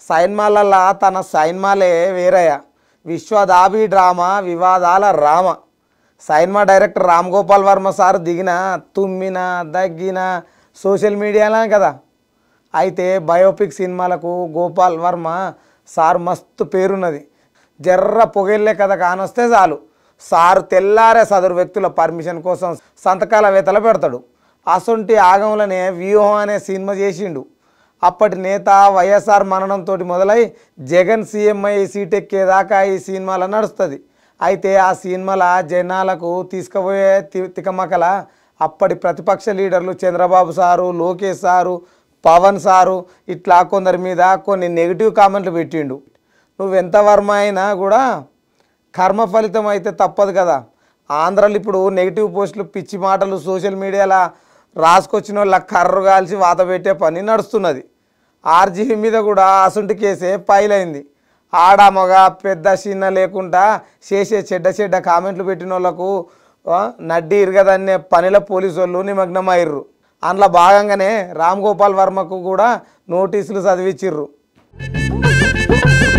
సైన్మాలల్లా తన సైన్మాలే వేరయ్య విశ్వదాభి డ్రామా వివాదాల రామ cinema director Ram Gopal Varma sir దిగిన తుమ్మిన దగ్గిన సోషల్ మీడియాలో కదా అయితే బయోపిక్ సినిమాలకు గోపాల్ వర్మ సార్ మస్తు పేరున్నది జర్ర పొగెళ్ళే కథ కానొస్తే చాలు సారు తెల్లారే సదరు వ్యక్తుల పర్మిషన్ కోసం సంతకాల వేతలు పెడతాడు అసొంటి ఆగంలోనే వ్యూహం అనే సినిమా చేసిండు అప్పటి నేత వైఎస్ఆర్ మరణంతో మొదలై జగన్ సీఎం అయ్యి సీటెక్కేదాకా ఈ సినిమాలో నడుస్తుంది అయితే ఆ సినిమాల జనాలకు తీసుకుపోయే తి- తికమకల అప్పటి ప్రతిపక్ష లీడర్లు Chandrababu sir Lokesh sir Pawan sir ఇట్లా కొందరి మీద కొన్ని నెగిటివ్ కామెంట్లు పెట్టిండు నువ్వెంత వర్మ అయినా కూడా కర్మ ఫలితం అయితే తప్పదు కదా ఆంధ్రాలో ఇప్పుడు నెగిటివ్ పోస్టులు పిచ్చి మాటలు సోషల్ మీడియాలో రాసుకొచ్చిన వాళ్ళ కర్రు కాల్చి వాత పెట్టే పని నడుస్తున్నది ఆర్జీబీ మీద కూడా అసుంటి కేసే ఫైల్ ఆడ మగ పెద్ద చిన్న లేకుండా చేసే చెడ్డ చెడ్డ కామెంట్లు పెట్టిన వాళ్ళకు ఆ, నడ్డి ఇరగదన్నే పనిలో పోలీసు వాళ్ళు నిమగ్నమయ్యారు అందులో భాగంగానే రామ్ గోపాల్ వర్మకు కూడా నోటీసులు చదివించిర్రు